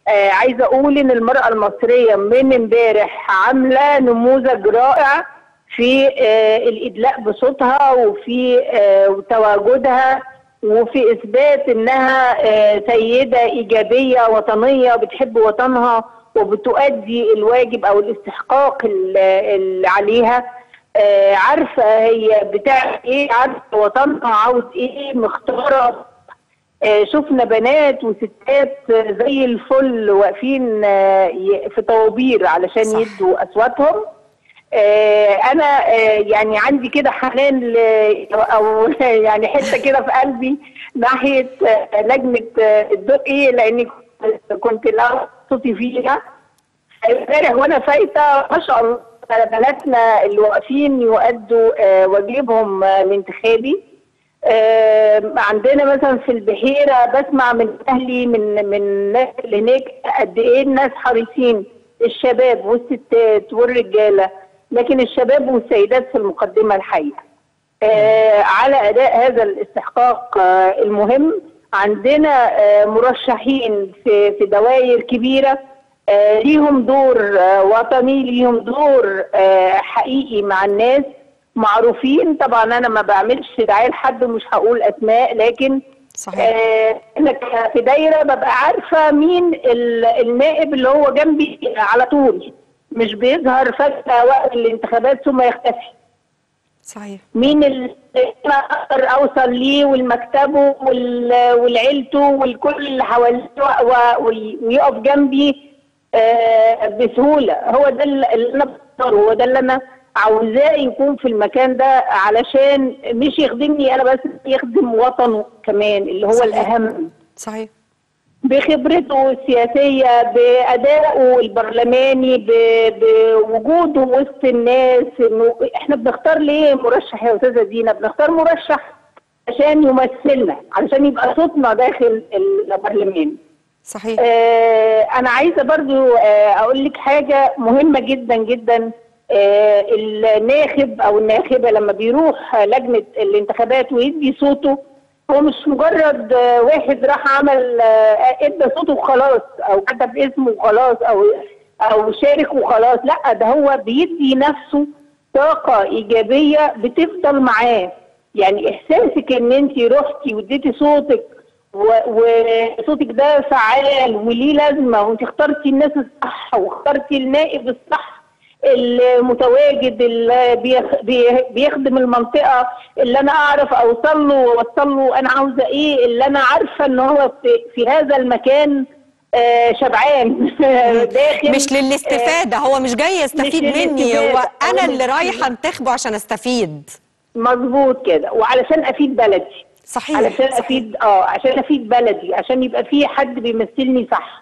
آه عايزه اقول ان المراه المصريه من امبارح عامله نموذج رائع في آه الادلاء بصوتها وفي آه تواجدها وفي اثبات انها آه سيده ايجابيه وطنيه بتحب وطنها وبتؤدي الواجب او الاستحقاق اللي عليها آه عارفه هي بتعمل ايه عارفه وطنها عاوز ايه مختاره آه شفنا بنات وستات زي الفل واقفين آه في طوابير علشان صح. يدوا اصواتهم انا يعني عندي كده حنان او يعني حته كده في قلبي ناحيه لجنه الدقي لاني كنت لا صوتي فيها امبارح وانا فايته ما شاء الله بناتنا اللي واقفين يؤدوا واجبهم الانتخابي عندنا مثلا في البحيره بسمع من اهلي من من الناس اللي هناك قد ايه الناس حريصين الشباب والستات والرجاله لكن الشباب والسيدات في المقدمه الحقيقه آه على اداء هذا الاستحقاق آه المهم عندنا آه مرشحين في في دوائر كبيره آه ليهم دور آه وطني ليهم دور آه حقيقي مع الناس معروفين طبعا انا ما بعملش دعايه لحد ومش هقول اسماء لكن صحيح انا آه في دايره ببقى عارفه مين النائب اللي هو جنبي على طول مش بيظهر فجاه وقت الانتخابات ثم يختفي صحيح مين اللي انا اقدر اوصل ليه والمكتبه والعيلته والكل اللي حواليه ويقف جنبي آه بسهوله هو ده اللي انا بختاره هو ده اللي انا عاوزاه يكون في المكان ده علشان مش يخدمني انا بس يخدم وطنه كمان اللي هو صحيح. الاهم صحيح بخبرته السياسية بأدائه البرلماني بوجوده وسط الناس إنه إحنا بنختار ليه مرشح يا أستاذة دينا بنختار مرشح عشان يمثلنا علشان يبقى صوتنا داخل البرلمان صحيح آه أنا عايزة برضو آه أقول لك حاجة مهمة جدا جدا آه الناخب أو الناخبة لما بيروح لجنة الانتخابات ويدي صوته هو مش مجرد واحد راح عمل ادى صوته وخلاص او كتب اسمه وخلاص او او شارك وخلاص لا ده هو بيدي نفسه طاقه ايجابيه بتفضل معاه يعني احساسك ان انت رحتي واديتي صوتك وصوتك ده فعال وليه لازمه وانت اخترتي الناس الصح واخترتي النائب الصح المتواجد اللي بيخدم المنطقه اللي انا اعرف اوصل له واوصل له انا عاوزه ايه اللي انا عارفه ان هو في هذا المكان شبعان داخل مش للاستفاده هو مش جاي يستفيد مني هو انا اللي رايحه انتخبه عشان استفيد مظبوط كده وعلشان افيد بلدي صحيح علشان صحيح. افيد اه عشان افيد بلدي عشان يبقى في حد بيمثلني صح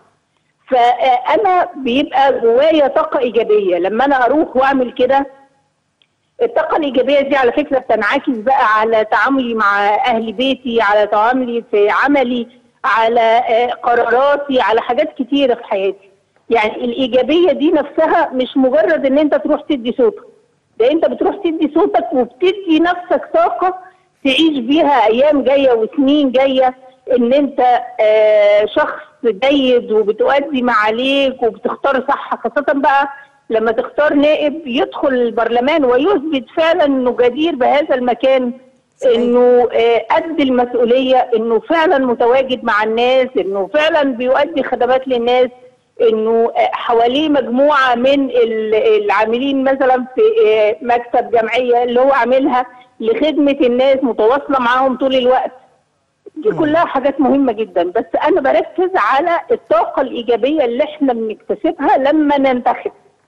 فانا بيبقى جوايا طاقه ايجابيه لما انا اروح واعمل كده الطاقه الايجابيه دي على فكره بتنعكس بقى على تعاملي مع اهل بيتي على تعاملي في عملي على قراراتي على حاجات كتيره في حياتي يعني الايجابيه دي نفسها مش مجرد ان انت تروح تدي صوتك ده انت بتروح تدي صوتك وبتدي نفسك طاقه تعيش بيها ايام جايه وسنين جايه ان انت آه شخص جيد وبتؤدي ما عليك وبتختار صح خاصة بقى لما تختار نائب يدخل البرلمان ويثبت فعلا انه جدير بهذا المكان صحيح. انه آه قد المسؤولية انه فعلا متواجد مع الناس انه فعلا بيؤدي خدمات للناس انه آه حواليه مجموعة من العاملين مثلا في آه مكتب جمعية اللي هو عاملها لخدمة الناس متواصلة معاهم طول الوقت دي كلها حاجات مهمة جدا بس أنا بركز على الطاقة الإيجابية اللي احنا بنكتسبها لما ننتخب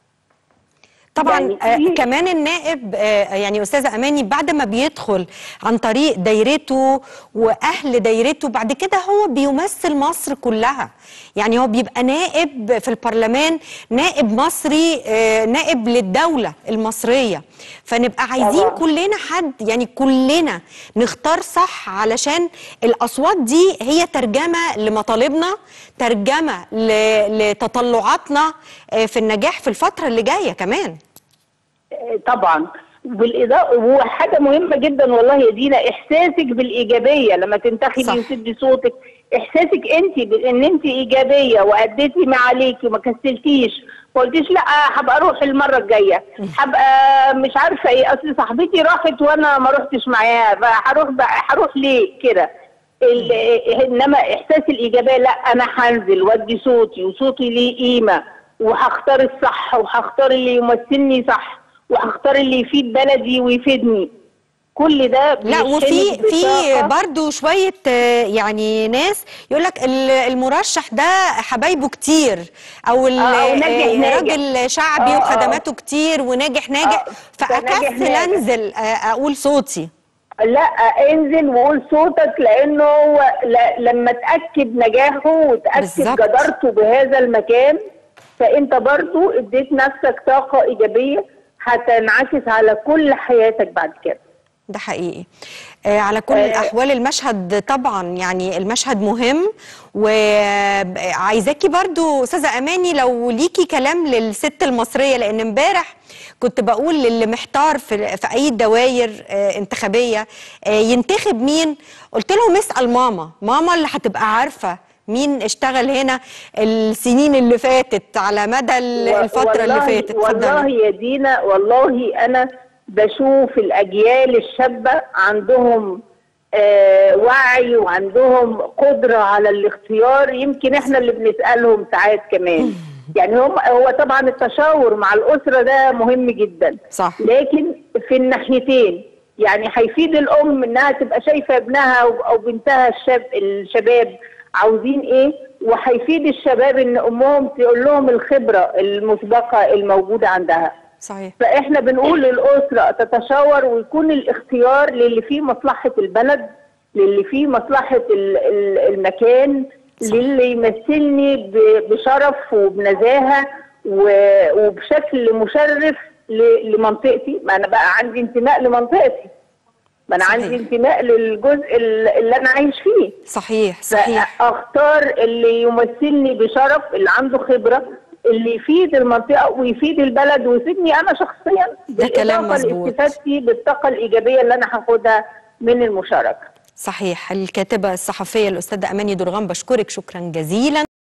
طبعا يعني آه كمان النائب آه يعني استاذه اماني بعد ما بيدخل عن طريق دايرته واهل دايرته بعد كده هو بيمثل مصر كلها يعني هو بيبقى نائب في البرلمان نائب مصري آه نائب للدوله المصريه فنبقى عايزين طبعا. كلنا حد يعني كلنا نختار صح علشان الاصوات دي هي ترجمه لمطالبنا ترجمه لتطلعاتنا في النجاح في الفتره اللي جايه كمان طبعا بالاضافه وحاجه مهمه جدا والله يا دينا احساسك بالايجابيه لما تنتخبي وتدي صوتك احساسك انت بان انت ايجابيه واديتي ما عليكي وما كسلتيش ما قلتيش لا هبقى اروح المره الجايه هبقى مش عارفه ايه اصل صاحبتي راحت وانا ما رحتش معاها فهروح بقى هروح ليه كده ال- انما احساس الايجابيه لا انا هنزل وادي صوتي وصوتي ليه قيمه وهختار الصح وهختار اللي يمثلني صح وهختار اللي يفيد بلدي ويفيدني كل ده لا بيشحنك وفي في بطاقة. برضو شويه آه، يعني ناس يقول لك المرشح ده حبايبه كتير او ال- آه، أو ناجح آه، ناجح. راجل شعبي آه، آه. وخدماته كتير وناجح ناجح آه، فناجح فاكسل ناجح. انزل آه، اقول صوتي لا انزل وقول صوتك لانه هو ل- لما تاكد نجاحه وتاكد بالظبط. جدارته بهذا المكان فانت برضو اديت نفسك طاقه ايجابيه هتنعكس على كل حياتك بعد كده ده حقيقي آه على كل آه. الاحوال المشهد طبعا يعني المشهد مهم وعايزاكي برضو استاذه اماني لو ليكي كلام للست المصريه لان امبارح كنت بقول للي محتار في في اي دواير آه انتخابيه آه ينتخب مين قلت لهم اسال ماما ماما اللي هتبقى عارفه مين اشتغل هنا السنين اللي فاتت على مدى ال- و- الفتره اللي والله- فاتت والله اتفضلي يا دينا والله انا بشوف الاجيال الشابه عندهم آه وعي وعندهم قدره على الاختيار يمكن احنا اللي بنسالهم ساعات كمان يعني هم هو طبعا التشاور مع الاسره ده مهم جدا صح لكن في الناحيتين يعني هيفيد الام انها تبقى شايفه ابنها او أو بنتها الشاب الشباب عاوزين ايه وهيفيد الشباب ان امهم تقول لهم الخبره المسبقه الموجوده عندها صحيح فاحنا بنقول للاسره تتشاور ويكون الاختيار للي فيه مصلحه البلد للي فيه مصلحه ال- ال- المكان صح. للي يمثلني ب- بشرف وبنزاهه و- وبشكل مشرف ل- لمنطقتي ما انا بقى عندي انتماء لمنطقتي ما انا صحيح. عندي انتماء للجزء ال- اللي انا عايش فيه صحيح صحيح فاختار اللي يمثلني بشرف اللي عنده خبره اللي يفيد المنطقه ويفيد البلد ويفيدني انا شخصيا ده كلام بالإضافة مظبوط. لاستفادتي بالطاقه الايجابيه اللي انا هاخدها من المشاركه صحيح الكاتبة الصحفية الأستاذة أماني درغام بشكرك شكرا جزيلا